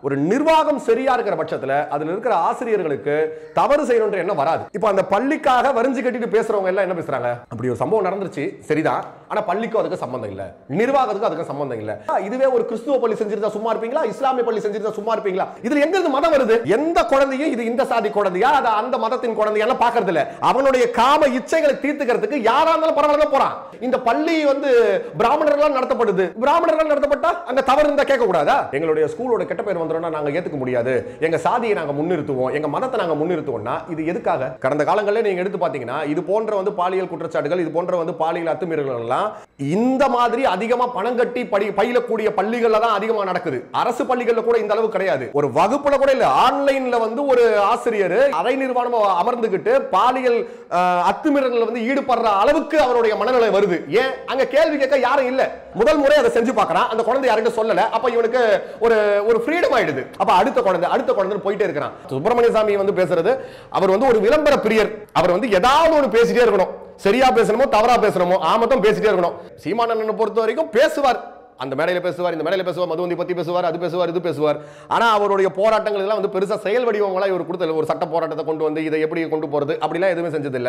ஒரு நிர்வாகம் சரியா இருக்கிற பட்சத்துல அதுல இருக்கிற ஆசிரியர்களுக்கு தவறு செய்யணுன்ற எண்ணம் வராது இப்போ அந்த பள்ளிக்காக வரிஞ்சு கட்டிட்டு பேசுறவங்க எல்லாம் என்ன பேசுறாங்க அப்படி ஒரு சம்பவம் நடந்துருச்சு சரிதான் ஆனா பள்ளிக்கும் அதுக்கு சம்பந்தம் இல்ல நிர்வாகத்துக்கும் அதுக்கு சம்பந்தம் இல்ல ஆ, இதுவே ஒரு கிறிஸ்துவ பள்ளி செஞ்சிருந்தா சும்மா இருப்பீங்களா இஸ்லாமிய பள்ளி செஞ்சிருந்தா சும்மா இருப்பீங்களா இதுல எங்க இருந்து மதம் வருது எந்த குழந்தையும் இது இந்த சாதி குழந்தையா அது அந்த மதத்தின் குழந்தையா பாக்குறது இல்ல அவனுடைய காம இச்சைகளை தீர்த்துக்கிறதுக்கு யாரா இருந்தாலும் பரவாயில்ல போறான் இந்த பள்ளி வந்து பிராமணர்களால் நடத்தப்படுது பிராமணர்கள் நடத்தப்பட்டா அங்க தவறு இருந்தா கேட்க கூடாதா எங்களுடைய ஸ்கூலோட கெட்ட பேர் வந்துடும்னா நாங்க ஏத்துக்க முடியாது எங்க சாதியை நாங்க முன்னிறுத்துவோம் எங்க மதத்தை நாங்க முன்னிறுத்துவோம்னா இது எதுக்காக கடந்த காலங்களில் நீங்க எடுத்து பாத்தீங்கன்னா இது போன்ற வந்து பாலியல் குற்றச்சாட்டுகள் இது போன்ற வந்து பாலியல் அத்துமீறல்கள் எல்லாம் இந்த மாதிரி அதிகமா பணம் கட்டி படி பயிலக்கூடிய பள்ளிகள்ல தான் அதிகமா நடக்குது அரசு பள்ளிகள்ல கூட இந்த அளவு கிடையாது ஒரு வகுப்புல கூட இல்ல ஆன்லைன்ல வந்து ஒரு ஆசிரியர் அரை நிர்வாணமா அமர்ந்துகிட்டு பாலியல் அஹ், அத்துமீறல்கள் வந்து ஈடுபடுற அளவுக்கு அவருடைய மனநிலை வருது ஏன் அங்க கேள்வி கேட்க யாரும் இல்ல முதல் முறை அதை செஞ்சு பார்க்கறான் அந்த குழந்தை யார்கிட்ட சொல்லல அப்ப இவனுக்கு ஒரு ஒரு ஃப்ரீடம் ஆயிடுது அப்ப அடுத்த குழந்தை அடுத்த குழந்தை போயிட்டே இருக்கிறான் சுப்பிரமணிய சாமி வந்து பேசுறது அவர் வந்து ஒரு விளம்பர பிரியர் அவர் வந்து ஏதாவது ஒன்று பேசிட்டே இருக்கணும் சரியா பேசணுமோ தவறா பேசணுமோ ஆமத்தம் பேசிட்டே இருக்கணும் சீமானண்ணனை பொறுத்த வரைக்கும் பேசுவார் அந்த மேடையில பேசுவார் இந்த மேடையில பேசுவார் மதுவந்தி பத்தி பேசுவார் அது பேசுவார் இது பேசுவார் ஆனா அவருடைய போராட்டங்கள் எல்லாம் வந்து பெருசா செயல் வடிவங்களா இவர் கொடுத்த ஒரு சட்ட போராட்டத்தை கொண்டு வந்து இதை எப்படி கொண்டு போறது அப்படிலாம் எதுவுமே செஞ்சதில்லை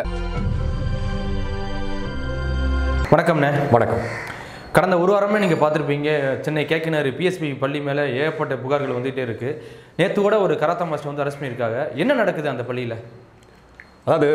வணக்கம்ண்ணே வணக்கம் கடந்த ஒரு வாரமே நீங்கள் பார்த்துருப்பீங்க சென்னை கேக்கினார் பிஎஸ்பி பள்ளி மேலே ஏகப்பட்ட புகார்கள் வந்துகிட்டே இருக்கு நேற்று கூட ஒரு கராத்தா மாஸ்டர் வந்து அரெஸ்ட் பண்ணியிருக்காங்க என்ன நடக்குது அந்த பள்ளியில் அதாவது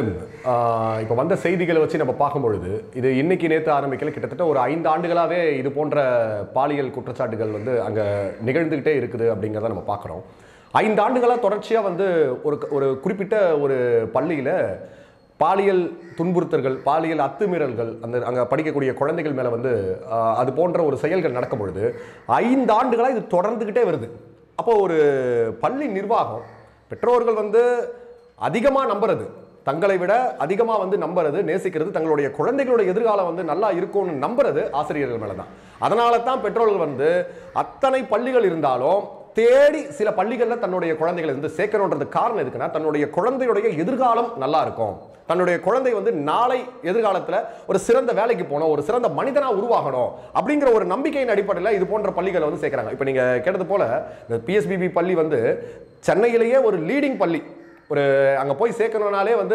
இப்போ வந்த செய்திகளை வச்சு நம்ம பார்க்கும் பொழுது இது இன்னைக்கு நேற்று ஆரம்பிக்கல கிட்டத்தட்ட ஒரு ஐந்து ஆண்டுகளாகவே இது போன்ற பாலியல் குற்றச்சாட்டுகள் வந்து அங்கே நிகழ்ந்துக்கிட்டே இருக்குது அப்படிங்கிறத நம்ம பார்க்குறோம் ஐந்து ஆண்டுகளாக தொடர்ச்சியாக வந்து ஒரு ஒரு குறிப்பிட்ட ஒரு பள்ளியில் பாலியல் துன்புறுத்தல்கள் பாலியல் அத்துமீறல்கள் அந்த அங்கே படிக்கக்கூடிய குழந்தைகள் மேலே வந்து ஆஹ், அது போன்ற ஒரு செயல்கள் நடக்கும் பொழுது ஐந்து ஆண்டுகளாக இது தொடர்ந்துக்கிட்டே வருது அப்போ ஒரு பள்ளி நிர்வாகம் பெற்றோர்கள் வந்து அதிகமாக நம்புறது தங்களை விட அதிகமாக வந்து நம்புறது நேசிக்கிறது தங்களுடைய குழந்தைகளோட எதிர்காலம் வந்து நல்லா இருக்கும்னு நம்புறது ஆசிரியர்கள் மேலே தான் அதனால தான் பெற்றோர்கள் வந்து அத்தனை பள்ளிகள் இருந்தாலும் தேடி சில பள்ளிகளில் தன்னுடைய குழந்தைகளை வந்து சேர்க்கணுன்றது காரணம் எதுக்குன்னா தன்னுடைய குழந்தையுடைய எதிர்காலம் நல்லா இருக்கும் தன்னுடைய குழந்தை வந்து நாளை எதிர்காலத்தில் ஒரு சிறந்த வேலைக்கு போகணும் ஒரு சிறந்த மனிதனாக உருவாகணும் அப்படிங்கிற ஒரு நம்பிக்கையின் அடிப்படையில் இது போன்ற பள்ளிகளை வந்து சேர்க்குறாங்க இப்போ நீங்கள் கேட்டது போல இந்த பிஎஸ்பிபி பள்ளி வந்து சென்னையிலேயே ஒரு லீடிங் பள்ளி ஒரு அங்கே போய் சேர்க்கணும்னாலே வந்து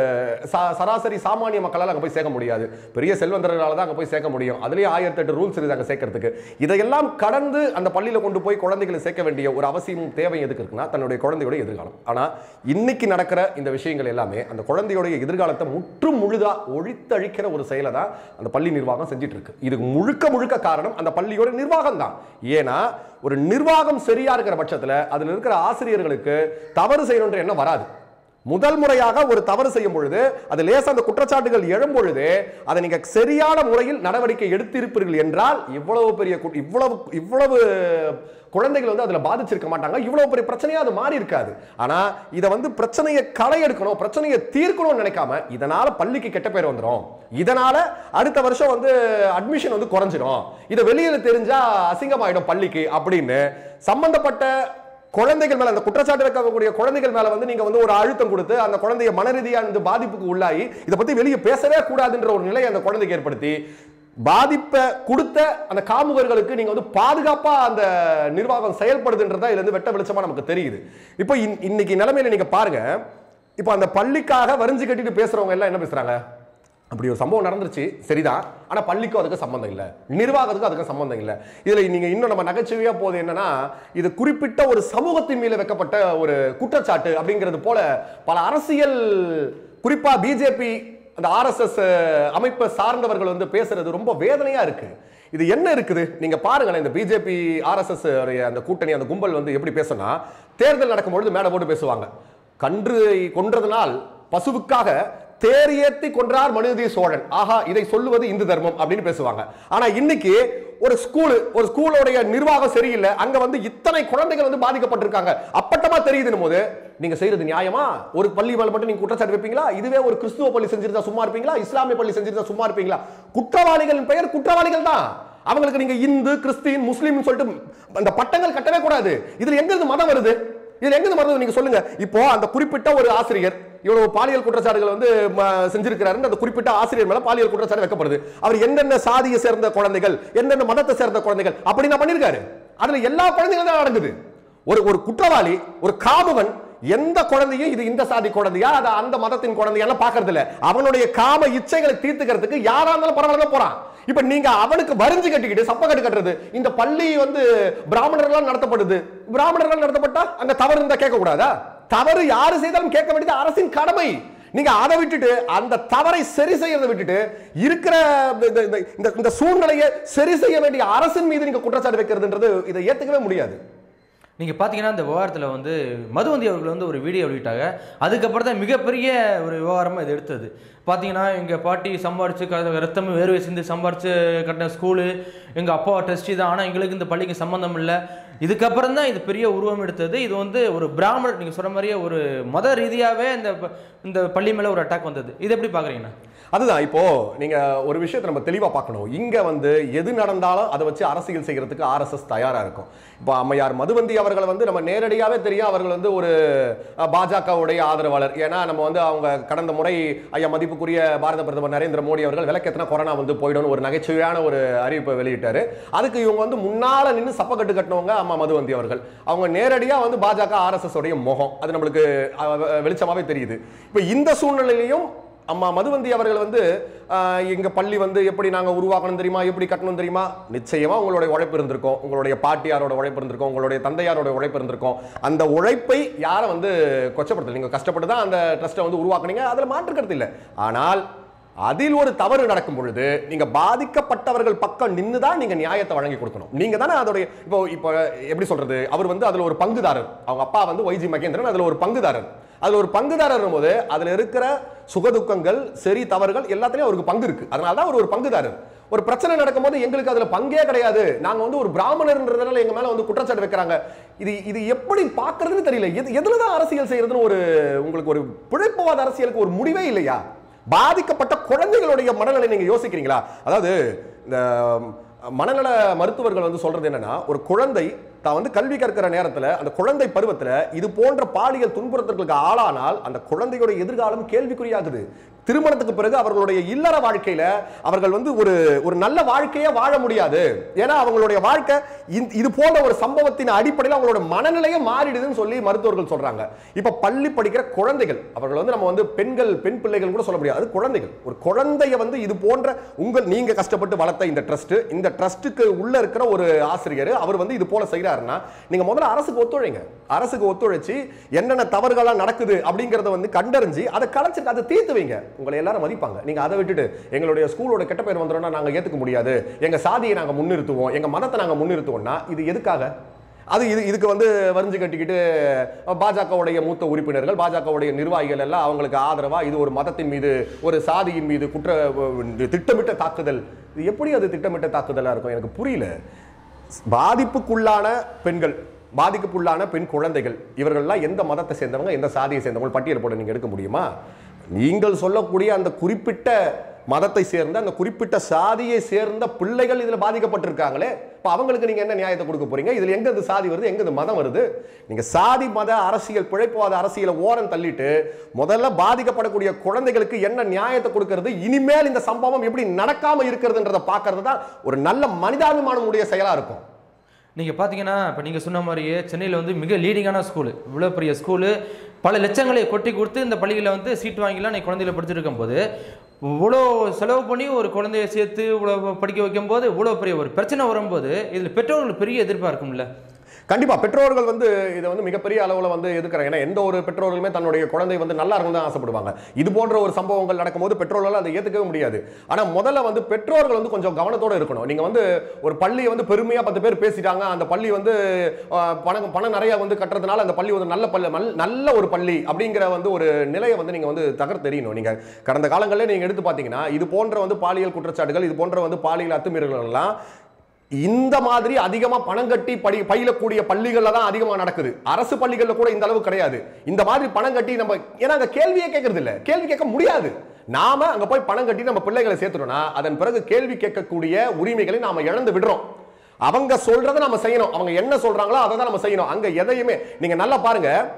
சா- சராசரி சாமானிய மக்களால் அங்கே போய் சேர்க்க முடியாது பெரிய செல்வந்தர்களால் தான் அங்கே போய் சேர்க்க முடியும் அதுலேயே ஆயிரத்தி எட்டு ரூல்ஸ் இருக்குது அங்கே சேர்க்கறதுக்கு இதையெல்லாம் கடந்து அந்த பள்ளியில் கொண்டு போய் குழந்தைகளை சேர்க்க வேண்டிய ஒரு அவசியமும் தேவை எதுக்கு இருக்குன்னா தன்னுடைய குழந்தையோட எதிர்காலம் ஆனால் இன்னைக்கு நடக்கிற இந்த விஷயங்கள் எல்லாமே அந்த குழந்தையோடைய எதிர்காலத்தை முற்றும் முழுதா ஒழித்தழிக்கிற ஒரு செயலை தான் அந்த பள்ளி நிர்வாகம் செஞ்சிட்டு இருக்கு இதுக்கு முழுக்க முழுக்க காரணம் அந்த பள்ளியோட நிர்வாகம் தான் ஏன்னா ஒரு நிர்வாகம் சரியா இருக்கிற பட்சத்துல அதுல இருக்கிற ஆசிரியர்களுக்கு தவறு செய்யணுன்ற எண்ணம் வராது முதல் முறையாக ஒரு தவறு செய்யும் பொழுது அது லேசா அந்த குற்றச்சாட்டுகள் எழும் பொழுது அதை நீங்க சரியான முறையில் நடவடிக்கை எடுத்திருப்பீர்கள் என்றால் இவ்வளவு பெரிய கு- இவ்வளவு இவ்வளவு குழந்தைகள் வந்து அதுல பாதிச்சிருக்க மாட்டாங்க இவ்வளவு பெரிய பிரச்சனையா அது மாறி இருக்காது ஆனா இதை வந்து பிரச்சனையை களை எடுக்கணும் பிரச்சனையை தீர்க்கணும்னு நினைக்காம இதனால பள்ளிக்கு கெட்ட பேர் வந்துடும் இதனால அடுத்த வருஷம் வந்து அட்மிஷன் வந்து குறைஞ்சிடும் இதை வெளியில தெரிஞ்சா அசிங்கமாயிடும் பள்ளிக்கு அப்படின்னு சம்பந்தப்பட்ட குழந்தைகள் மேல அந்த குற்றச்சாட்டு வைக்கக்கூடிய குழந்தைகள் மேல வந்து நீங்க வந்து ஒரு அழுத்தம் கொடுத்து அந்த குழந்தைய மனரீதியா இந்த பாதிப்புக்கு உள்ளாகி இதை பத்தி வெளியே பேசவே கூடாதுன்ற ஒரு நிலையை அந்த குழந்தைக்கு ஏற்படுத்தி பாதிப்பை கொடுத்த அந்த காமுகர்களுக்கு நீங்க வந்து பாதுகாப்பா அந்த நிர்வாகம் செயல்படுதுன்றதா இதுல இருந்து வெட்ட வெளிச்சமா நமக்கு தெரியுது இப்போ இன்- இன்னைக்கு நிலைமையில நீங்க பாருங்க இப்போ அந்த பள்ளிக்காக வரிஞ்சு கட்டிட்டு பேசுறவங்க எல்லாம் என்ன பேசுறாங்க அப்படி ஒரு சம்பவம் நடந்துருச்சு சரிதான் ஆனா பள்ளிக்கும் அதுக்கு சம்பந்தம் இல்லை நிர்வாகத்துக்கும் அதுக்கு சம்பந்தம் இல்லை இதுல நீங்க இன்னும் நம்ம நகைச்சுவையா போகுது என்னன்னா இது குறிப்பிட்ட ஒரு சமூகத்தின் மீது வைக்கப்பட்ட ஒரு குற்றச்சாட்டு அப்படிங்கிறது போல பல அரசியல் குறிப்பா பிஜேபி அந்த ஆர்எஸ்எஸ் அமைப்பை சார்ந்தவர்கள் வந்து பேசுறது ரொம்ப வேதனையா இருக்கு இது என்ன இருக்குது நீங்க பாருங்களேன் இந்த பிஜேபி ஆர்எஸ்எஸ் அந்த கூட்டணி அந்த கும்பல் வந்து எப்படி பேசுனா தேர்தல் நடக்கும்பொழுது மேடை போட்டு பேசுவாங்க கன்று கொன்றதனால் பசுவுக்காக தேர் ஏத்தி கொன்றார் மனுநீதி சோழன் ஆஹா இதை சொல்லுவது இந்து தர்மம் அப்படின்னு பேசுவாங்க ஆனா இன்னைக்கு ஒரு ஸ்கூல் ஒரு ஸ்கூலோடைய நிர்வாகம் சரியில்லை அங்க வந்து இத்தனை குழந்தைகள் வந்து பாதிக்கப்பட்டிருக்காங்க அப்பட்டமா தெரியுதுன்னு போது நீங்க செய்யறது நியாயமா ஒரு பள்ளி மேல மட்டும் நீங்க குற்றச்சாட்டு வைப்பீங்களா இதுவே ஒரு கிறிஸ்துவ பள்ளி செஞ்சிருந்தா சும்மா இருப்பீங்களா இஸ்லாமிய பள்ளி செஞ்சிருந்தா சும்மா இருப்பீங்களா குற்றவாளிகளின் பெயர் குற்றவாளிகள் தான் அவங்களுக்கு நீங்க இந்து கிறிஸ்டின் முஸ்லீம் சொல்லிட்டு அந்த பட்டங்கள் கட்டவே கூடாது இதுல எங்க இருந்து மதம் வருது இதுல எங்க இருந்து மதம் நீங்க சொல்லுங்க இப்போ அந்த குறிப்பிட்ட ஒரு ஆசிரியர் இவ்வளவு பாலியல் குற்றச்சாட்டுகள் வந்து ம, செஞ்சிருக்கிறாருன்னு அந்த குறிப்பிட்ட ஆசிரியர் மேல பாலியல் குற்றச்சாட்டு வைக்கப்படுது அவர் எந்தெந்த சாதியை சேர்ந்த குழந்தைகள் எந்தெந்த மதத்தை சேர்ந்த குழந்தைகள் அப்படி நான் பண்ணிருக்காரு அதுல எல்லா குழந்தைகளும் தான் நடக்குது ஒரு ஒரு குற்றவாளி ஒரு காமுவன் எந்த குழந்தையும் இது இந்த சாதி குழந்தையா அது அந்த மதத்தின் குழந்தையால பாக்குறது இல்ல அவனுடைய காம இச்சைகளை தீர்த்துக்கிறதுக்கு யாரா இருந்தாலும் பரவாயில்ல போறான் இப்ப நீங்க அவனுக்கு வரிஞ்சு கட்டிக்கிட்டு சப்ப கட்டு கட்டுறது இந்த பள்ளி வந்து பிராமணர்களால் நடத்தப்படுது பிராமணர்கள் நடத்தப்பட்டா அங்க தவறு இருந்தா கேட்க கூடாதா தவறு யாரு செய்தாலும் கேட்க வேண்டியது அரசின் கடமை நீங்க அதை விட்டுட்டு அந்த தவறை சரி செய்யறதை விட்டுட்டு இருக்கிற இந்த- இந்த- இந்த இந்த சூழ்நிலையை சரி செய்ய வேண்டிய அரசின் மீது நீங்க குற்றச்சாட்டு வைக்கிறதுன்றது இதை ஏத்துக்கவே முடியாது நீங்கள் பார்த்தீங்கன்னா இந்த விவகாரத்தில் வந்து மதுவந்தி அவர்கள் வந்து ஒரு வீடியோ வெளியிட்டாங்க அதுக்கப்புறம் தான் மிகப்பெரிய ஒரு விவகாரமாக இது எடுத்தது பார்த்தீங்கன்னா எங்கள் பாட்டி சம்பாரிச்சு க ரத்தம் வேர்வை சிந்து சம்பாரிச்சு கட்டின ஸ்கூலு எங்கள் அப்பா டெஸ்டி தான் ஆனால் எங்களுக்கு இந்த பள்ளிக்கு சம்மந்தம் இல்லை இதுக்கப்புறம் தான் இது பெரிய உருவம் எடுத்தது இது வந்து ஒரு பிராமணர் நீங்கள் சொன்ன மாதிரியே ஒரு மத ரீதியாகவே இந்த ப- இந்த பள்ளி மேலே ஒரு அட்டாக் வந்தது இது எப்படி பார்க்குறீங்கண்ணா அதுதான் இப்போ நீங்க ஒரு விஷயத்தை நம்ம தெளிவா பார்க்கணும் இங்க வந்து எது நடந்தாலும் அதை வச்சு அரசியல் செய்யறதுக்கு ஆர்எஸ்எஸ் தயாரா இருக்கும் இப்போ அம்மையார் மதுவந்தி அவர்கள் வந்து நம்ம நேரடியாவே தெரியும் அவர்கள் வந்து ஒரு அஹ், பாஜகவுடைய ஆதரவாளர் ஏன்னா நம்ம வந்து அவங்க கடந்த முறை ஐயா மதிப்புக்குரிய பாரத பிரதமர் நரேந்திர மோடி அவர்கள் விளக்கெத்தனை கொரோனா வந்து போயிடும் ஒரு நகைச்சுவையான ஒரு அறிவிப்பை வெளியிட்டாரு அதுக்கு இவங்க வந்து முன்னால நின்று சப்பக்கட்டு கட்டினவங்க அம்மா மதுவந்தி அவர்கள் அவங்க நேரடியா வந்து பாஜக ஆர்எஸ்எஸ் உடைய முகம் அது நம்மளுக்கு அஹ், வெ- வெளிச்சமாவே தெரியுது இப்போ இந்த சூழ்நிலையிலையும் அம்மா மதுவந்தி அவர்கள் வந்து ஆஹ், எங்க பள்ளி வந்து எப்படி நாங்க உருவாக்கணும் தெரியுமா எப்படி கட்டணும் தெரியுமா நிச்சயமா உங்களுடைய உழைப்பு இருந்திருக்கும் உங்களுடைய பாட்டியாரோட உழைப்பு இருந்திருக்கும் உங்களுடைய தந்தையாரோட உழைப்பு இருந்திருக்கும் அந்த உழைப்பை யாரை வந்து கொச்சப்படுத்தல நீங்க கஷ்டப்பட்டு தான் அந்த ட்ரஸ்ட்டை வந்து உருவாக்குனீங்க அதுல மாற்றுக்கிறது இல்லை ஆனால் அதில் ஒரு தவறு நடக்கும் பொழுது நீங்க பாதிக்கப்பட்டவர்கள் பக்கம் நின்று தான் நீங்க நியாயத்தை வழங்கி கொடுக்கணும் நீங்க தானே அதோடைய இப்போ இப்போ எப்படி சொல்றது அவர் வந்து அதுல ஒரு பங்குதாரர் அவங்க அப்பா வந்து ஒய்ஜி மகேந்திரன் அதுல ஒரு பங்குதாரர் அதுல ஒரு பங்குதாரர் போது அதுல இருக்கிற சுகதுக்கங்கள் சரி தவறுகள் எல்லாத்துலயும் அவருக்கு பங்கு இருக்கு அதனால தான் அவர் ஒரு பங்குதாரர் ஒரு பிரச்சனை நடக்கும்போது எங்களுக்கு அதுல பங்கே கிடையாது நாங்க வந்து ஒரு பிராமணர்ன்றதுனால எங்க மேல வந்து குற்றச்சாட்டு வைக்கிறாங்க இது இது எப்படி பார்க்கறதுன்னு தெரியல எது எதுல தான் அரசியல் செய்யறதுன்னு ஒரு உங்களுக்கு ஒரு பிழைப்புவாத அரசியலுக்கு ஒரு முடிவே இல்லையா பாதிக்கப்பட்ட குழந்தைகளுடைய மனநிலை நீங்க யோசிக்கிறீங்களா அதாவது இந்த மனநல மருத்துவர்கள் வந்து சொல்றது என்னன்னா ஒரு குழந்தை தான் வந்து கல்வி கற்கிற நேரத்துல அந்த குழந்தை பருவத்துல இது போன்ற பாலியல் துன்புறுத்தலுக்கு ஆளானால் அந்த குழந்தையோட எதிர்காலம் கேள்விக்குறியாகுது திருமணத்துக்கு பிறகு அவர்களுடைய இல்லற வாழ்க்கையில அவர்கள் வந்து ஒரு ஒரு நல்ல வாழ்க்கையே வாழ முடியாது ஏன்னா அவங்களுடைய வாழ்க்கை இந்த- இது போன்ற ஒரு சம்பவத்தின் அடிப்படையில் அவங்களோட மனநிலையே மாறிடுதுன்னு சொல்லி மருத்துவர்கள் சொல்றாங்க இப்ப பள்ளி படிக்கிற குழந்தைகள் அவர்கள் வந்து நம்ம வந்து பெண்கள் பெண் பிள்ளைகள் கூட சொல்ல முடியாது அது குழந்தைகள் ஒரு குழந்தைய வந்து இது போன்ற உங்கள் நீங்க கஷ்டப்பட்டு வளர்த்த இந்த ட்ரஸ்ட் இந்த ட்ரஸ்ட்டுக்கு உள்ள இருக்கிற ஒரு ஆசிரியர் அவர் வந்து இது போல செய்யறாருன்னா நீங்க முதல்ல அரசுக்கு ஒத்துழைங்க அரசுக்கு ஒத்துழைச்சு என்னென்ன தவறுகள்லாம் நடக்குது அப்படிங்கறத வந்து கண்டறிஞ்சு அதை கலைச்சு அதை தீர்த்து வைங்க உங்களை எல்லாரும் மதிப்பாங்க நீங்க அதை விட்டுட்டு எங்களுடைய ஸ்கூலோட கெட்ட பேர் வந்துடும்னா நாங்க ஏத்துக்க முடியாது எங்க சாதியை நாங்க முன்னிறுத்துவோம் எங்க மதத்தை நாங்க முன்னிறுத்துவோம்னா இது எதுக்காக அது இது இதுக்கு வந்து வரிஞ்சு கட்டிக்கிட்டு பாஜகவுடைய மூத்த உறுப்பினர்கள் பாஜகவுடைய நிர்வாகிகள் எல்லாம் அவங்களுக்கு ஆதரவா இது ஒரு மதத்தின் மீது ஒரு சாதியின் மீது குற்ற திட்டமிட்ட தாக்குதல் இது எப்படி அது திட்டமிட்ட தாக்குதலா இருக்கும் எனக்கு புரியல பாதிப்புக்குள்ளான பெண்கள் பாதிப்புக்குள்ளான பெண் குழந்தைகள் இவர்கள்லாம் எந்த மதத்தை சேர்ந்தவங்க எந்த சாதியை சேர்ந்தவங்க பட்டியல் போட நீங்க எடுக்க முடியுமா நீங்கள் சொல்லக்கூடிய அந்த குறிப்பிட்ட மதத்தை சேர்ந்த அந்த குறிப்பிட்ட சாதியை சேர்ந்த பிள்ளைகள் இதுல பாதிக்கப்பட்டிருக்காங்களே இப்ப அவங்களுக்கு நீங்க என்ன நியாயத்தை கொடுக்க போறீங்க இதுல எங்க இது சாதி வருது எங்க இது மதம் வருது நீங்க சாதி மத அரசியல் பிழைப்புவாத அரசியலை ஓரம் தள்ளிட்டு முதல்ல பாதிக்கப்படக்கூடிய குழந்தைகளுக்கு என்ன நியாயத்தை கொடுக்கிறது இனிமேல் இந்த சம்பவம் எப்படி நடக்காம இருக்கிறதுன்றதை பார்க்கறது தான் ஒரு நல்ல மனிதாபிமானம் உடைய செயலா இருக்கும் நீங்கள் பார்த்தீங்கன்னா இப்போ நீங்கள் சொன்ன மாதிரியே சென்னையில் வந்து மிக லீடிங்கான ஸ்கூலு இவ்வளோ பெரிய ஸ்கூலு பல லட்சங்களை கொட்டி கொடுத்து இந்த பள்ளிகளில் வந்து சீட் வாங்கிலாம் நீ குழந்தைகளை படிச்சிருக்கும் போது இவ்வளோ செலவு பண்ணி ஒரு குழந்தைய சேர்த்து இவ்வளோ படிக்க வைக்கும்போது இவ்வளோ பெரிய ஒரு பிரச்சனை வரும்போது இதில் பெற்றோர்களுக்கு பெரிய எதிர்ப்பாக இருக்கும்ல கண்டிப்பா பெற்றோர்கள் வந்து இதை வந்து மிகப்பெரிய அளவுல வந்து எதுக்குறாங்க ஏன்னா எந்த ஒரு பெற்றோர்களுமே தன்னுடைய குழந்தை வந்து நல்லா இருக்கும் தான் ஆசைப்படுவாங்க இது போன்ற ஒரு சம்பவங்கள் நடக்கும்போது பெற்றோர்களால் அதை ஏத்துக்கவே முடியாது ஆனா முதல்ல வந்து பெற்றோர்கள் வந்து கொஞ்சம் கவனத்தோட இருக்கணும் நீங்க வந்து ஒரு பள்ளியை வந்து பெருமையா பத்து பேர் பேசிட்டாங்க அந்த பள்ளி வந்து ஆஹ், பணம் பணம் நிறைய வந்து கட்டுறதுனால அந்த பள்ளி ஒரு நல்ல பள்ளி மல்- நல்ல ஒரு பள்ளி அப்படிங்கிற வந்து ஒரு நிலையை வந்து நீங்க வந்து தகர்த்து தெரியணும் நீங்க கடந்த காலங்களில் நீங்க எடுத்து பார்த்தீங்கன்னா இது போன்ற வந்து பாலியல் குற்றச்சாட்டுகள் இது போன்ற வந்து பாலியல் அத்துமீறல்கள் எல்லாம் இந்த மாதிரி அதிகமா பணம் கட்டி படி பயிலக்கூடிய பள்ளிகள்ல தான் அதிகமா நடக்குது அரசு பள்ளிகள்ல கூட இந்த அளவு கிடையாது இந்த மாதிரி பணம் கட்டி நம்ம ஏன்னா அங்க கேள்வியே கேட்கறது இல்ல கேள்வி கேட்க முடியாது நாம அங்க போய் பணம் கட்டி நம்ம பிள்ளைகளை சேர்த்துட்டோம்னா அதன் பிறகு கேள்வி கேட்கக்கூடிய உரிமைகளை நாம இழந்து விடுறோம் அவங்க சொல்றதை நம்ம செய்யணும் அவங்க என்ன சொல்றாங்களோ அதை தான் நம்ம செய்யணும் அங்க எதையுமே நீங்க நல்லா பாருங்க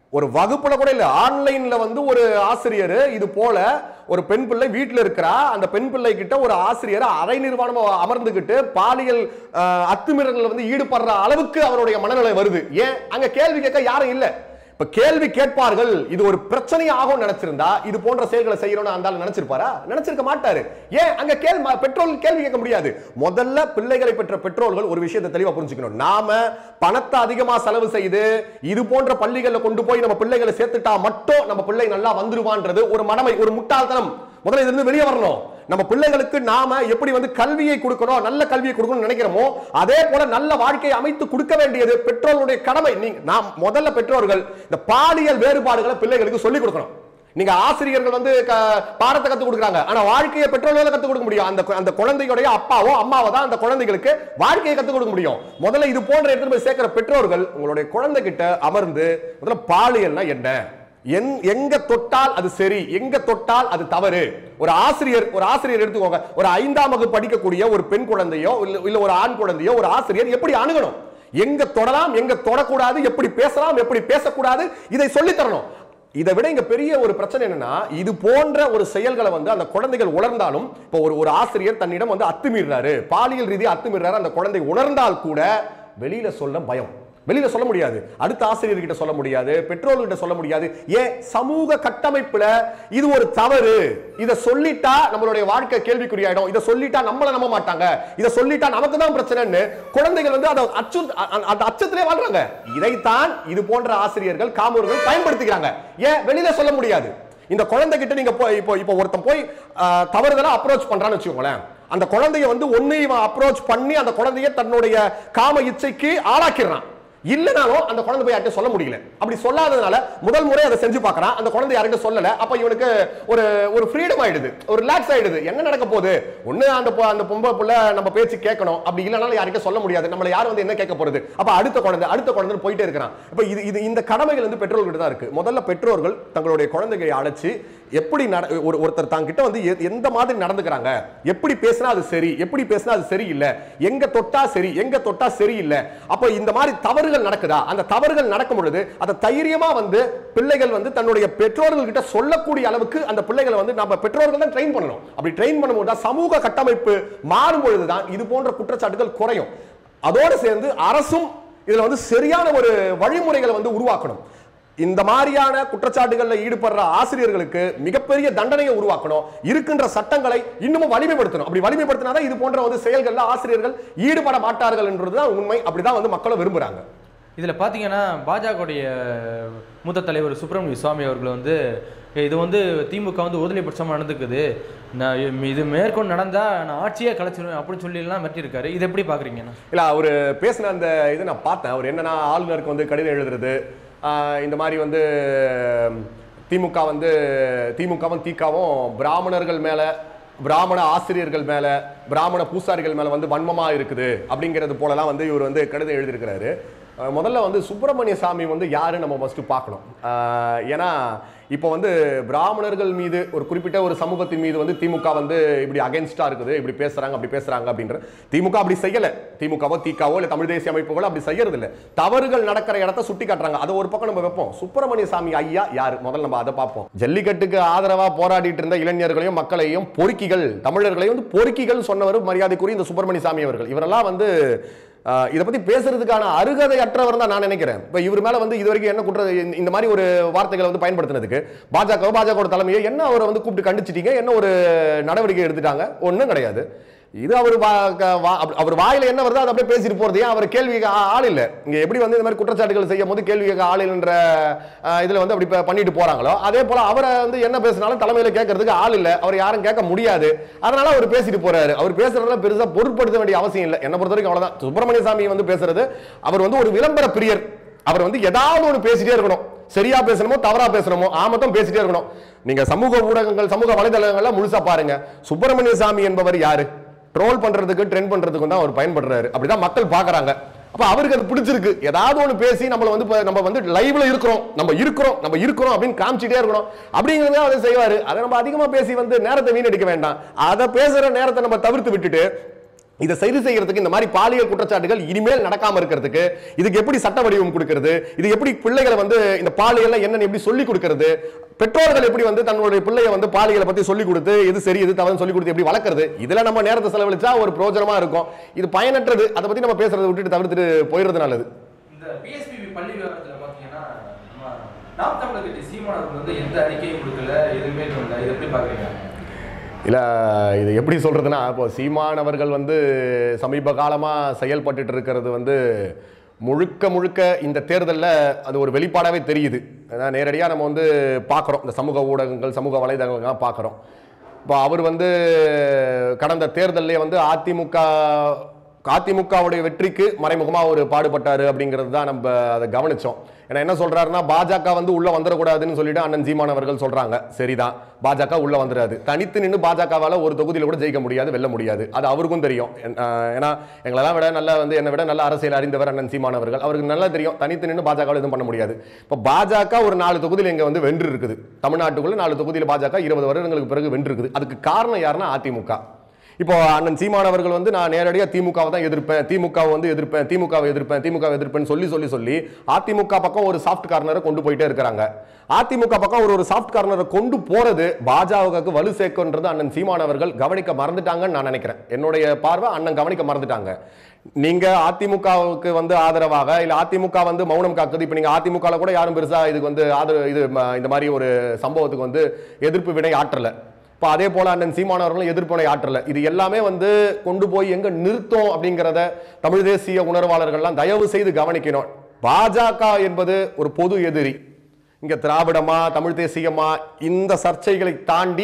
ஒரு வகுப்புல கூட இல்ல ஆன்லைன்ல வந்து ஒரு ஆசிரியர் இது போல ஒரு பெண் பிள்ளை வீட்டுல இருக்கிறா அந்த பெண் பிள்ளை கிட்ட ஒரு ஆசிரியர் அரை நிர்வாணமா அமர்ந்துகிட்டு பாலியல் அஹ், அத்துமீறல்ல வந்து ஈடுபடுற அளவுக்கு அவருடைய மனநிலை வருது ஏன் அங்க கேள்வி கேட்க யாரும் இல்ல இப்ப கேள்வி கேட்பார்கள் இது ஒரு பிரச்சனை ஆகும் நினைச்சிருந்தா இது போன்ற செயல்களை செய்யணும்னு அந்த ஆள் நினைச்சிருப்பாரா நினைச்சிருக்க மாட்டாரு ஏன் அங்க கேள்வி பெட்ரோல் கேள்வி கேட்க முடியாது முதல்ல பிள்ளைகளை பெற்ற பெற்றோர்கள் ஒரு விஷயத்தை தெளிவா புரிஞ்சுக்கணும் நாம பணத்தை அதிகமா செலவு செய்து இது போன்ற பள்ளிகள்ல கொண்டு போய் நம்ம பிள்ளைகளை சேர்த்துட்டா மட்டும் நம்ம பிள்ளை நல்லா வந்துருவான்றது ஒரு மனமை ஒரு முட்டாள்தனம் முதல்ல இதுல இருந்து வெளியே வரணும் நம்ம பிள்ளைகளுக்கு நாம எப்படி வந்து கல்வியை கொடுக்கணும் நல்ல கல்வியை கொடுக்கணும்னு நினைக்கிறோமோ அதே போல நல்ல வாழ்க்கையை அமைத்து கொடுக்க வேண்டியது பெற்றோர்களுடைய கடமை நீங்க நாம் முதல்ல பெற்றோர்கள் இந்த பாலியல் வேறுபாடுகளை பிள்ளைகளுக்கு சொல்லிக் கொடுக்கணும் நீங்க ஆசிரியர்கள் வந்து க- பாடத்தை கத்து கொடுக்குறாங்க ஆனா வாழ்க்கையை பெற்றோர்களால கத்து கொடுக்க முடியும் அந்த கு- அந்த குழந்தையுடைய அப்பாவோ அம்மாவோ தான் அந்த குழந்தைகளுக்கு வாழ்க்கையை கத்து கொடுக்க முடியும் முதல்ல இது போன்ற எடுத்துட்டு போய் சேர்க்கிற பெற்றோர்கள் உங்களுடைய குழந்தை கிட்ட அமர்ந்து முதல்ல பாலியல்னா என்ன என்- எங்க தொட்டால் அது சரி எங்க தொட்டால் அது தவறு ஒரு ஆசிரியர் ஒரு ஆசிரியர் எடுத்துக்கோங்க ஒரு ஐந்தாம் வகுப்பு படிக்கக்கூடிய ஒரு பெண் குழந்தையோ இல்ல இல்ல ஒரு ஆண் குழந்தையோ ஒரு ஆசிரியர் எப்படி அணுகணும் எங்க தொடலாம் எங்க தொடக்கூடாது எப்படி பேசலாம் எப்படி பேசக்கூடாது இதை சொல்லித் தரணும் இதை விட இங்க பெரிய ஒரு பிரச்சனை என்னன்னா இது போன்ற ஒரு செயல்களை வந்து அந்த குழந்தைகள் உணர்ந்தாலும் இப்போ ஒரு ஒரு ஆசிரியர் தன்னிடம் வந்து அத்துமீறாரு பாலியல் ரீதியாக அத்துமீறாரு அந்த குழந்தை உணர்ந்தால் கூட வெளியில சொல்ல பயம் வெளியில சொல்ல முடியாது அடுத்த ஆசிரியர்கிட்ட சொல்ல முடியாது பெற்றோர்கிட்ட சொல்ல முடியாது ஏன் சமூக கட்டமைப்புல இது ஒரு தவறு இத சொல்லிட்டா நம்மளுடைய வாழ்க்கை கேள்விக்குறியாயிடும் இத சொல்லிட்டா நம்மள நம்ப மாட்டாங்க இத சொல்லிட்டா நமக்கு தான் பிரச்சனைன்னு குழந்தைகள் வந்து அதை அச்சு அ- அந்த அச்சத்திலே வாழ்றாங்க இதைத்தான் இது போன்ற ஆசிரியர்கள் காமூர்கள் பயன்படுத்திக்கிறாங்க ஏன் வெளியில சொல்ல முடியாது இந்த குழந்தை கிட்ட நீங்க போய் இப்போ இப்போ ஒருத்தன் போய் ஆஹ், தவறுதலா அப்ரோச் பண்றான்னு வச்சுக்கோங்களேன் அந்த குழந்தைய வந்து ஒன்னு இவன் அப்ரோச் பண்ணி அந்த குழந்தைய தன்னுடைய காம இச்சைக்கு ஆளாக்கிடுறான் இல்லனாலும் அந்த குழந்தை போய் யார்கிட்ட சொல்ல முடியல அப்படி சொல்லாததுனால முதல் முறை அதை செஞ்சு பார்க்கறான் அந்த குழந்தை யார்கிட்ட சொல்லல அப்ப இவனுக்கு ஒரு ஒரு ஃப்ரீடம் ஆயிடுது ஒரு ரிலாக்ஸ் ஆயிடுது என்ன நடக்க போகுது ஒண்ணு அந்த பொ- அந்த பொம்பளை புள்ள நம்ம பேச்சு கேட்கணும் அப்படி இல்லைனாலும் யார்கிட்ட சொல்ல முடியாது நம்மள யார் வந்து என்ன கேட்க போறது அப்ப அடுத்த குழந்தை அடுத்த குழந்தை போயிட்டே இருக்கிறான் இப்ப இது இது இந்த கடமைகள் வந்து பெற்றோர்கள்ட்ட தான் இருக்கு முதல்ல பெற்றோர்கள் தங்களுடைய குழந்தைகளை அழைச்சு எப்படி நட- ஒரு ஒருத்தர் தாங்கிட்ட வந்து எ- எந்த மாதிரி நடந்துக்கிறாங்க எப்படி பேசினா அது சரி எப்படி பேசினா அது சரியில்லை எங்க தொட்டா சரி எங்க தொட்டா சரியில்லை அப்போ இந்த மாதிரி தவறுகள் நடக்குதா அந்த தவறுகள் நடக்கும் பொழுது அதை தைரியமா வந்து பிள்ளைகள் வந்து தன்னுடைய பெற்றோர்கள் கிட்ட சொல்லக்கூடிய அளவுக்கு அந்த பிள்ளைகளை வந்து நம்ம பெற்றோர்கள் தான் ட்ரெயின் பண்ணணும் அப்படி ட்ரெயின் பண்ணும்போது தான் சமூக கட்டமைப்பு மாறும் பொழுதுதான் இது போன்ற குற்றச்சாட்டுகள் குறையும் அதோடு சேர்ந்து அரசும் இதுல வந்து சரியான ஒரு வழிமுறைகளை வந்து உருவாக்கணும் இந்த மாதிரியான குற்றச்சாட்டுகள்ல ஈடுபடுற ஆசிரியர்களுக்கு மிகப்பெரிய தண்டனையை உருவாக்கணும் இருக்கின்ற சட்டங்களை இன்னமும் வலிமைப்படுத்தணும் அப்படி வலிமைப்படுத்தினாதான் இது போன்ற வந்து செயல்கள்ல ஆசிரியர்கள் ஈடுபட மாட்டார்கள் என்றதுதான் உண்மை அப்படிதான் வந்து மக்களும் விரும்புறாங்க இதில் பார்த்தீங்கன்னா பாஜகவுடைய மூத்த தலைவர் சுப்பிரமணிய சுவாமி அவர்கள் வந்து இது வந்து திமுக வந்து ஒதுலைப்பட்சமாக நடந்துக்குது நான் இது மேற்கொண்டு நடந்தால் நான் ஆட்சியே கலைச்சிருவேன் அப்படின்னு சொல்லிலாம் மிரட்டியிருக்காரு இது எப்படி பார்க்குறீங்கண்ணா இல்ல அவர் பேசின அந்த இதை நான் பார்த்தேன் அவர் என்னன்னா ஆளுநருக்கு வந்து கடிதம் எழுதுறது ஆஹ் இந்த மாதிரி வந்து திமுக வந்து திமுகவும் திகாவும் பிராமணர்கள் மேல பிராமண ஆசிரியர்கள் மேல பிராமண பூசாரிகள் மேல வந்து வன்மமா இருக்குது அப்படிங்கிறது போலலாம் வந்து இவர் வந்து கடிதம் எழுதியிருக்கிறாரு அஹ் முதல்ல வந்து சுப்பிரமணிய சாமி வந்து யாரு நம்ம ஃபர்ஸ்ட் பார்க்கணும் ஆஹ் ஏன்னா இப்போ வந்து பிராமணர்கள் மீது ஒரு குறிப்பிட்ட ஒரு சமூகத்தின் மீது வந்து திமுக வந்து இப்படி அகைன்ஸ்டா இருக்குது இப்படி பேசுறாங்க அப்படி பேசுறாங்க அப்படின்ற திமுக அப்படி செய்யல திமுகவோ திகாவோ இல்ல தமிழ் தேசிய அமைப்புகளோ அப்படி செய்யறது இல்ல தவறுகள் நடக்கிற இடத்த சுட்டி காட்டுறாங்க அதை ஒரு பக்கம் நம்ம வைப்போம் சுப்பிரமணிய சாமி ஐயா யாரு முதல்ல நம்ம அதை பார்ப்போம் ஜல்லிக்கட்டுக்கு ஆதரவா போராடிட்டு இருந்த இளைஞர்களையும் மக்களையும் பொறுக்கிகள் தமிழர்களையும் வந்து பொறுக்கிகள் சொன்னவர் மரியாதைக்குரிய இந்த சுப்பிரமணிய சாமி அவர்கள் இவரெல்லாம் வந்து ஆஹ் இதை பத்தி பேசுறதுக்கான அருகதை அற்றவர் தான் நான் நினைக்கிறேன் இப்ப இவர் மேல வந்து இது வரைக்கும் என்ன குற்ற இந்த- இந்த மாதிரி ஒரு வார்த்தைகளை வந்து பயன்படுத்தினதுக்கு பாஜக பாஜக தலைமையை என்ன அவரை வந்து கூப்பிட்டு கண்டிச்சிட்டீங்க என்ன ஒரு நடவடிக்கை எடுத்துட்டாங்க ஒண்ணும் கிடையாது இது அவர் வா- க- வா- அப்ப- அவர் வாயில என்ன வருதோ அதை அப்படியே பேசிட்டு போறது ஏன் அவர் கேள்வி கேட்க ஆ- ஆள் இல்ல இங்க எப்படி வந்து இந்த மாதிரி குற்றச்சாட்டுகள் செய்யும் போது கேள்வி கேட்க ஆள் இல்லைன்ற ஆஹ் இதுல வந்து அப்படி ப- பண்ணிட்டு போறாங்களோ அதே போல அவரை வந்து என்ன பேசினாலும் தலைமையில கேட்கறதுக்கு ஆள் இல்ல அவர் யாரும் கேட்க முடியாது அதனால அவர் பேசிட்டு போறாரு அவர் பேசுறதுல பெருசா பொருட்படுத்த வேண்டிய அவசியம் இல்லை என்ன பொறுத்த வரைக்கும் அவ்வளவுதான் சுப்பிரமணிய சாமி வந்து பேசுறது அவர் வந்து ஒரு விளம்பர பிரியர் அவர் வந்து ஏதாவது ஒன்று பேசிட்டே இருக்கணும் சரியா பேசணுமோ தவறா பேசணுமோ ஆமத்தம் பேசிட்டே இருக்கணும் நீங்க சமூக ஊடகங்கள் சமூக வலைதளங்கள்ல முழுசா பாருங்க சுப்பிரமணிய சாமி என்பவர் யாரு ட்ரோல் பண்றதுக்கு ட்ரெண்ட் பண்றதுக்கும் தான் அவர் பயன்படுறாரு அப்படிதான் மக்கள் பாக்குறாங்க அப்ப அவருக்கு அது பிடிச்சிருக்கு ஏதாவது ஒன்று பேசி நம்மள வந்து இப்ப நம்ம வந்து லைவ்ல இருக்கிறோம் நம்ம இருக்கிறோம் நம்ம இருக்கிறோம் அப்படின்னு காமிச்சிட்டே இருக்கணும் அப்படிங்கிறத அதை செய்வாரு அதை நம்ம அதிகமா பேசி வந்து நேரத்தை வீணடிக்க வேண்டாம் அதை பேசுற நேரத்தை நம்ம தவிர்த்து விட்டுட்டு இதை சரி செய்யறதுக்கு இந்த மாதிரி பாலியல் குற்றச்சாட்டுகள் இனிமேல் நடக்காம இருக்கிறதுக்கு இதுக்கு எப்படி சட்ட வடிவம் கொடுக்கிறது இது எப்படி பிள்ளைகளை வந்து இந்த பாலியல் என்னன்னு எப்படி சொல்லி கொடுக்கிறது பெற்றோர்கள் எப்படி வந்து தன்னுடைய பிள்ளைய வந்து பாலியலை பத்தி சொல்லி கொடுத்து இது சரி இது தவறு சொல்லி கொடுத்து எப்படி வளர்க்கறது இதுல நம்ம நேரத்தை செலவழிச்சா ஒரு பிரயோஜனமா இருக்கும் இது பயனற்றது அதை பத்தி நம்ம பேசுறதை விட்டுட்டு தவிர்த்துட்டு போயிடுறது நல்லது இந்த பிஎஸ்பிபி பள்ளி விவகாரத்தில் பார்த்தீங்கன்னா நம்ம நாம் தமிழர் கட்சி சீமான் அவர்கள் வந்து எந்த அறிக்கையும் கொடுக்கல எதுவுமே சொல்லல இது எப்படி பார்க்குறீங்க இல்லை இது எப்படி சொல்கிறதுனா இப்போ சீமான் அவர்கள் வந்து சமீப காலமாக செயல்பட்டுட்டு இருக்கிறது வந்து முழுக்க முழுக்க இந்த தேர்தலில் அது ஒரு வெளிப்பாடாகவே தெரியுது ஏன்னா நேரடியாக நம்ம வந்து பார்க்குறோம் இந்த சமூக ஊடகங்கள் சமூக வலைதளங்கள்லாம் பார்க்குறோம் இப்போ அவர் வந்து கடந்த தேர்தல்லே வந்து அதிமுக அதிமுகவுடைய வெற்றிக்கு மறைமுகமாக ஒரு பாடுபட்டாரு அப்படிங்கிறது தான் நம்ம அதை கவனிச்சோம் ஏன்னா என்ன சொல்றாருன்னா பாஜக வந்து உள்ள வந்துடக்கூடாதுன்னு சொல்லிட்டு அண்ணன் சீமான் அவர்கள் சொல்றாங்க சரிதான் பாஜக உள்ள வந்துடாது தனித்து நின்று பாஜகவால ஒரு தொகுதியில கூட ஜெயிக்க முடியாது வெல்ல முடியாது அது அவருக்கும் தெரியும் என்- ஆஹ் ஏன்னா எங்களெல்லாம் விட நல்ல வந்து என்னை விட நல்ல அரசியல் அறிந்தவர் அண்ணன் சீமான் அவர்கள் அவருக்கு நல்லா தெரியும் தனித்து நின்று பாஜக எதுவும் பண்ண முடியாது இப்போ பாஜக ஒரு நாலு தொகுதியில் இங்க வந்து வென்று இருக்குது தமிழ்நாட்டுக்குள்ள நாலு தொகுதியில் பாஜக இருபது வருடங்களுக்கு பிறகு வென்று இருக்குது அதுக்கு காரணம் யாருன்னா அதிமுக இப்போ அண்ணன் சீமான் அவர்கள் வந்து நான் நேரடியாக திமுகவை தான் எதிர்ப்பேன் திமுகவை வந்து எதிர்ப்பேன் திமுகவை எதிர்ப்பேன் திமுகவை எதிர்ப்பேன்னு சொல்லி சொல்லி சொல்லி அதிமுக பக்கம் ஒரு சாஃப்ட் கார்னரை கொண்டு போயிட்டே இருக்கிறாங்க அதிமுக பக்கம் ஒரு ஒரு சாஃப்ட் கார்னரை கொண்டு போறது பாஜகவுக்கு வலு சேர்க்குன்றது அண்ணன் சீமான் அவர்கள் கவனிக்க மறந்துட்டாங்கன்னு நான் நினைக்கிறேன் என்னுடைய பார்வை அண்ணன் கவனிக்க மறந்துட்டாங்க நீங்க அதிமுகவுக்கு வந்து ஆதரவாக இல்ல அதிமுக வந்து மௌனம் காக்குது இப்ப நீங்க அதிமுக கூட யாரும் பெருசா இதுக்கு வந்து ஆதரவு இது ம, இந்த மாதிரி ஒரு சம்பவத்துக்கு வந்து எதிர்ப்பு வினை ஆற்றல இப்போ அதே போல அண்ணன் சீமானவர்களும் எதிர்ப்பனை ஆற்றல இது எல்லாமே வந்து கொண்டு போய் எங்க நிறுத்தோம் அப்படிங்கிறத தமிழ் தேசிய உணர்வாளர்கள்லாம் தயவு செய்து கவனிக்கணும் பாஜக என்பது ஒரு பொது எதிரி இங்க திராவிடமா தமிழ் தேசியமா இந்த சர்ச்சைகளை தாண்டி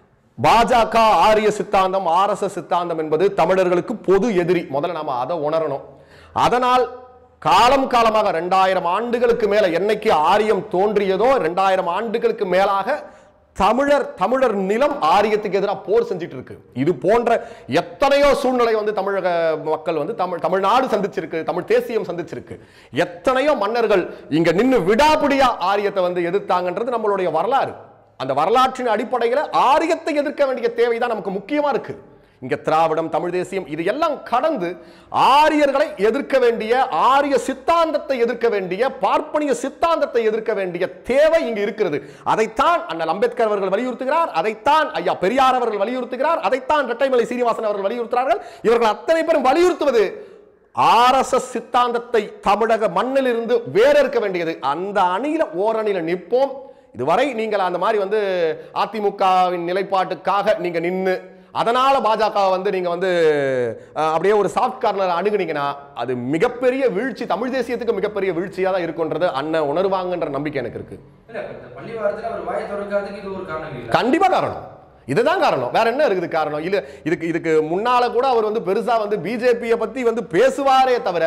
பாஜக ஆரிய சித்தாந்தம் ஆர்எஸ்எஸ் சித்தாந்தம் என்பது தமிழர்களுக்கு பொது எதிரி முதல்ல நாம அதை உணரணும் அதனால் காலம் காலமாக ரெண்டாயிரம் ஆண்டுகளுக்கு மேல என்னைக்கு ஆரியம் தோன்றியதோ ரெண்டாயிரம் ஆண்டுகளுக்கு மேலாக தமிழர் தமிழர் நிலம் ஆரியத்துக்கு எதிராக போர் செஞ்சுட்டு இருக்கு இது போன்ற எத்தனையோ சூழ்நிலை வந்து தமிழக மக்கள் வந்து தமிழ் தமிழ்நாடு சந்திச்சிருக்கு தமிழ் தேசியம் சந்திச்சிருக்கு எத்தனையோ மன்னர்கள் இங்க நின்னு விடாபிடியா ஆரியத்தை வந்து எதிர்த்தாங்கன்றது நம்மளுடைய வரலாறு அந்த வரலாற்றின் அடிப்படையில் ஆரியத்தை எதிர்க்க வேண்டிய தேவைதான் நமக்கு முக்கியமா இருக்கு இங்க திராவிடம் தமிழ் தேசியம் இது எல்லாம் கடந்து ஆரியர்களை எதிர்க்க வேண்டிய ஆரிய சித்தாந்தத்தை எதிர்க்க வேண்டிய பார்ப்பனிய சித்தாந்தத்தை எதிர்க்க வேண்டிய தேவை இங்கு இருக்கிறது அதைத்தான் அண்ணல் அம்பேத்கர் அவர்கள் வலியுறுத்துகிறார் அதைத்தான் ஐயா பெரியார் அவர்கள் வலியுறுத்துகிறார் அதைத்தான் இரட்டைமலை சீனிவாசன் அவர்கள் வலியுறுத்துகிறார்கள் இவர்கள் அத்தனை பேரும் வலியுறுத்துவது ஆர்எஸ்எஸ் சித்தாந்தத்தை தமிழக மண்ணில் இருந்து வேற இருக்க வேண்டியது அந்த அணியில ஓரணியில நிற்போம் இதுவரை நீங்கள் அந்த மாதிரி வந்து அதிமுகவின் நிலைப்பாட்டுக்காக நீங்க நின்னு அதனால பாஜக வந்து நீங்க வந்து அஹ், அப்படியே ஒரு சாஃப்ட் கார்னர் அணுகுனீங்கன்னா அது மிகப்பெரிய வீழ்ச்சி தமிழ் தேசியத்துக்கு மிகப்பெரிய வீழ்ச்சியா தான் இருக்குன்றது அண்ணன் உணர்வாங்கன்ற நம்பிக்கை எனக்கு இருக்கு இல்ல இப்ப இந்த பள்ளி விவகாரத்தில் அவர் வாயை திறக்காததுக்கு இது ஒரு காரணம் இல்லை கண்டிப்பா காரணம் இதுதான் காரணம் வேற என்ன இருக்குது காரணம் இல்ல இதுக்கு இதுக்கு முன்னால கூட அவர் வந்து பெருசா வந்து பிஜேபியை பத்தி வந்து பேசுவாரே தவிர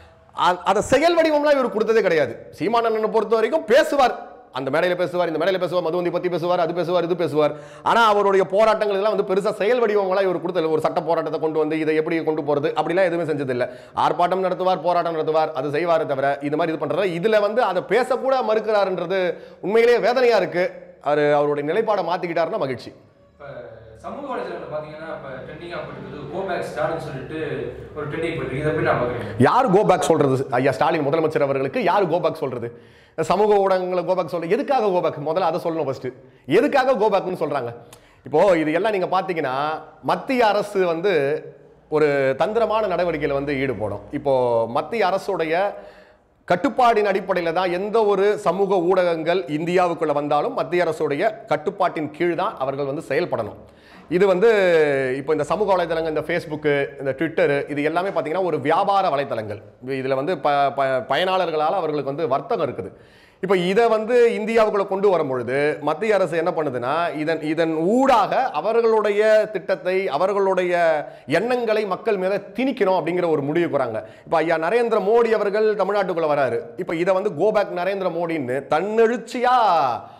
அ- அதை செயல் வடிவம்லாம் இவர் கொடுத்ததே கிடையாது சீமானண்ணனை பொறுத்த வரைக்கும் பேசுவார் அந்த மேடையில பேசுவார் இந்த மேடையில பேசுவார் மதுவந்தி பத்தி பேசுவார் அது பேசுவார் இது பேசுவார் ஆனா அவருடைய போராட்டங்கள் எல்லாம் வந்து பெருசா செயல் வடிவங்களா இவர் கொடுத்தல ஒரு சட்ட போராட்டத்தை கொண்டு வந்து இதை எப்படி கொண்டு போறது அப்படிலாம் எதுவுமே செஞ்சது இல்ல ஆர்ப்பாட்டம் நடத்துவார் போராட்டம் நடத்துவார் அது செய்வாரே தவிர இது மாதிரி இது பண்றது இதுல வந்து அதை பேசக்கூட மறுக்கிறாருன்றது உண்மையிலேயே வேதனையா இருக்கு அவர் அவருடைய நிலைப்பாடை மாத்திக்கிட்டாருன்னா மகிழ்ச்சி இப்போ சமூக வலைதளத்தில் பார்த்தீங்கன்னா இப்போ ட்ரெண்டிங்காக போயிட்டு கோ பேக் ஸ்டார்ட்னு சொல்லிட்டு ஒரு ட்ரெண்டிங் போயிட்டு இருக்கு. இதை போய் நான் பார்க்குறேன் யார் கோபேக் சொல்றது ஐயா ஸ்டாலின் முதலமைச்சர் அவர்களுக்கு யார் கோபேக் சொல்றது சமூக ஊடகங்களை கோபேக் சொல்ற எதுக்காக கோபேக் முதல்ல அதை சொல்லணும் ஃபர்ஸ்ட் எதுக்காக கோபேக்னு சொல்றாங்க இப்போ இது எல்லாம் நீங்க பாத்தீங்கன்னா மத்திய அரசு வந்து ஒரு தந்திரமான நடவடிக்கையில் வந்து ஈடுபடும் இப்போ மத்திய அரசுடைய கட்டுப்பாடின் அடிப்படையில் தான் எந்த ஒரு சமூக ஊடகங்கள் இந்தியாவுக்குள்ள வந்தாலும் மத்திய அரசுடைய கட்டுப்பாட்டின் கீழ் தான் அவர்கள் வந்து செயல்படணும் இது வந்து இப்போ இந்த சமூக வலைதளங்கள் இந்த ஃபேஸ்புக்கு இந்த ட்விட்டரு இது எல்லாமே பார்த்தீங்கன்னா ஒரு வியாபார வலைதளங்கள் இதில் வந்து ப ப- பயனாளர்களால் அவர்களுக்கு வந்து வர்த்தகம் இருக்குது இப்போ இதை வந்து இந்தியாவுக்குள்ள கொண்டு வரும் பொழுது மத்திய அரசு என்ன பண்ணுதுன்னா இதன் இதன் ஊடாக அவர்களுடைய திட்டத்தை அவர்களுடைய எண்ணங்களை மக்கள் மேல திணிக்கணும் அப்படிங்கிற ஒரு முடிவுக்கு வராங்க இப்போ ஐயா நரேந்திர மோடி அவர்கள் தமிழ்நாட்டுக்குள்ள வராரு இப்போ இதை வந்து கோபேக் நரேந்திர மோடின்னு தன்னெழுச்சியா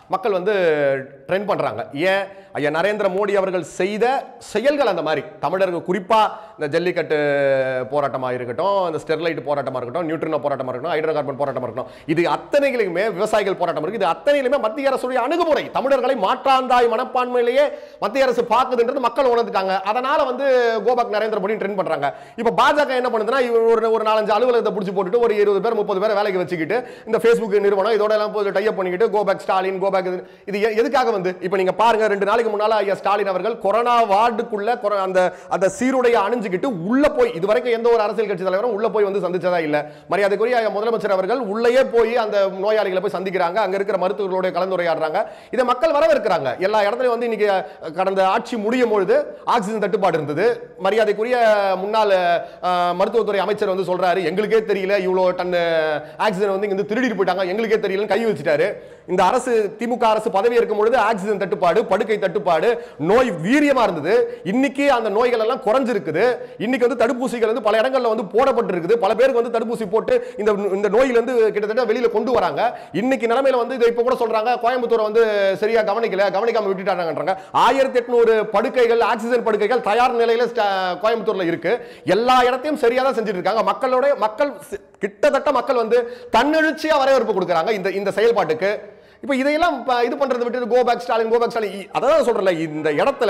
மக்கள் வந்து ட்ரெண்ட் பண்றாங்க ஏன் ஐயா நரேந்திர மோடி அவர்கள் செய்த செயல்கள் அந்த மாதிரி தமிழர்கள் குறிப்பா இந்த ஜல்லிக்கட்டு போராட்டமா இருக்கட்டும் இந்த ஸ்டெர்லைட் போராட்டமா இருக்கட்டும் நியூட்ரினோ போராட்டமா இருக்கட்டும் ஹைட்ரோ கார்பன் போராட்டமா இருக்கட்டும் இது அத்தனைகளுமே விவசாயிகள் போராட்டம் இருக்கு இது அத்தனையிலுமே மத்திய அரசுடைய அணுகுமுறை தமிழர்களை மாற்றாந்தாய் மனப்பான்மையிலேயே மத்திய அரசு பார்க்குதுன்றது மக்கள் உணர்ந்துட்டாங்க அதனால வந்து கோபாக் நரேந்திர மோடி ட்ரெண்ட் பண்றாங்க இப்போ பாஜக என்ன பண்ணுதுன்னா இவர் ஒரு ஒரு நாலஞ்சு அலுவலகத்தை பிடிச்சி போட்டுட்டு ஒரு இருபது பேர் முப்பது பேர் வேலைக்கு வச்சுக்கிட்டு இந்த ஃபேஸ்புக் நிறுவனம் இதோட எல்லாம் போய் டைப் பண்ணிக்கிட்டு கோபேக் ஸ்டாலின் கோபேக் இது இது எ- எதுக்காக வந்து இப்போ நீங்க பாருங்க ரெண்டு நாளைக்கு முன்னால ஐயா ஸ்டாலின் அவர்கள் கொரோனா வார்டுக்குள்ள கொர- அந்த அந்த சீருடைய அணிஞ்சுக்கிட்டு உள்ள போய் இதுவரைக்கும் எந்த ஒரு அரசியல் கட்சி தலைவரும் உள்ள போய் வந்து சந்திச்சதா இல்ல மரியாதைக்குரிய ஐயா முதலமைச்சர் அவர்கள் உள்ளேயே போய் அந்த நோயாளிகளை போய் சந்திக்கிறாங்க அங்க இருக்கிற மருத்துவர்களோட கலந்துரையாடுறாங்க இதை மக்கள் வரவேற்கிறாங்க எல்லா இடத்துலயும் வந்து இன்னைக்கு அஹ், கடந்த ஆட்சி முடியும் பொழுது ஆக்சிஜன் தட்டுப்பாடு இருந்தது மரியாதைக்குரிய முன்னாள் அஹ், மருத்துவத்துறை அமைச்சர் வந்து சொல்றாரு எங்களுக்கே தெரியல இவ்வளோ டன் ஆக்சிஜன் வந்து இங்க இருந்து திருடிட்டு போயிட்டாங்க எங்களுக்கே தெரியலன்னு கை வச்சுட்டாரு இந்த அரசு திமுக அரசு பதவி இருக்கும் பொழுது ஆக்சிஜன் தட்டுப்பாடு படுக்கை தட்டுப்பாடு நோய் வீரியமா இருந்தது இன்னைக்கு அந்த நோய்கள் எல்லாம் குறைஞ்சிருக்குது இன்னைக்கு வந்து தடுப்பூசிகள் வந்து பல இடங்கள்ல வந்து போடப்பட்டிருக்குது பல பேருக்கு வந்து தடுப்பூசி போட்டு இந்த இந்த நோயில இருந்து கிட்டத்தட்ட வெளியில கொண்டு வராங்க இன்னைக்கு நிலைமையில வந்து இதை இப்ப கூட சொல்றாங்க கோயம்புத்தூரை வந்து சரியா கவனிக்கல கவனிக்காம விட்டுட்டாங்கன்றாங்க ஆயிரத்தி எட்நூறு படுக்கைகள் ஆக்சிஜன் படுக்கைகள் தயார் நிலையில ஸ்ட- கோயம்புத்தூர்ல இருக்கு எல்லா இடத்தையும் சரியா தான் செஞ்சுட்டு இருக்காங்க மக்களோட மக்கள் சி- கிட்டத்தட்ட மக்கள் வந்து தன்னெழுச்சியா வரவேற்பு கொடுக்குறாங்க இந்த இந்த செயல்பாட்டுக்கு இப்போ இதையெல்லாம் இப்ப இது பண்றதை விட்டு go back Stalin go back Stalin இ- அதான் சொல்றேன்ல இந்த இடத்துல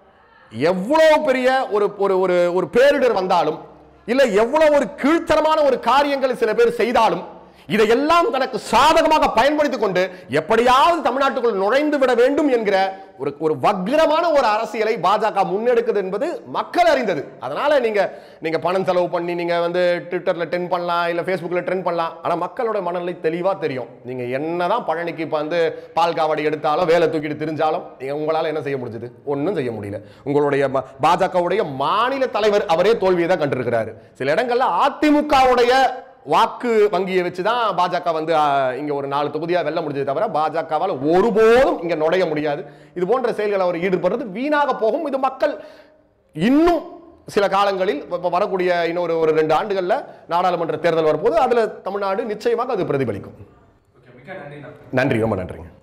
எவ்வளவு பெரிய ஒரு ஒரு ஒரு ஒரு பேரிடர் வந்தாலும் இல்ல எவ்வளவு ஒரு கீழ்த்தரமான ஒரு காரியங்களை சில பேர் செய்தாலும் இதையெல்லாம் தனக்கு சாதகமாக பயன்படுத்திக் கொண்டு எப்படியாவது தமிழ்நாட்டுக்குள் நுழைந்து விட வேண்டும் என்கிற ஒரு ஒரு வக்ரமான ஒரு அரசியலை பாஜக முன்னெடுக்குது என்பது மக்கள் அறிந்தது அதனால நீங்க நீங்க பணம் செலவு பண்ணி நீங்க வந்து ட்விட்டர்ல ட்ரெண்ட் பண்ணலாம் இல்ல ஃபேஸ்புக்ல ட்ரெண்ட் பண்ணலாம் ஆனா மக்களோட மனநிலை தெளிவா தெரியும் நீங்க என்னதான் பழனிக்கு இப்ப வந்து பால் காவடி எடுத்தாலும் வேலை தூக்கிட்டு திரிஞ்சாலும் நீங்க உங்களால என்ன செய்ய முடிஞ்சது ஒண்ணும் செய்ய முடியல உங்களுடைய ம- பாஜகவுடைய மாநில தலைவர் அவரே தோல்வியை தான் கண்டிருக்கிறாரு சில இடங்கள்ல அதிமுகவுடைய வாக்கு வங்கியை வச்சு தான் பாஜக வந்து ஆ, இங்க ஒரு நாலு தொகுதியா வெல்ல முடிஞ்சது தவிர பாஜகவால் ஒருபோதும் இங்க நுழைய முடியாது இது போன்ற செயல்களை அவர் ஈடுபடுறது வீணாக போகும் இது மக்கள் இன்னும் சில காலங்களில் இப்ப வரக்கூடிய இன்னொரு ஒரு ரெண்டு ஆண்டுகள்ல நாடாளுமன்ற தேர்தல் வரப்போது அதுல தமிழ்நாடு நிச்சயமாக அது பிரதிபலிக்கும் ஓகே மிக்க நன்றி நன்றி ரொம்ப நன்றிங்க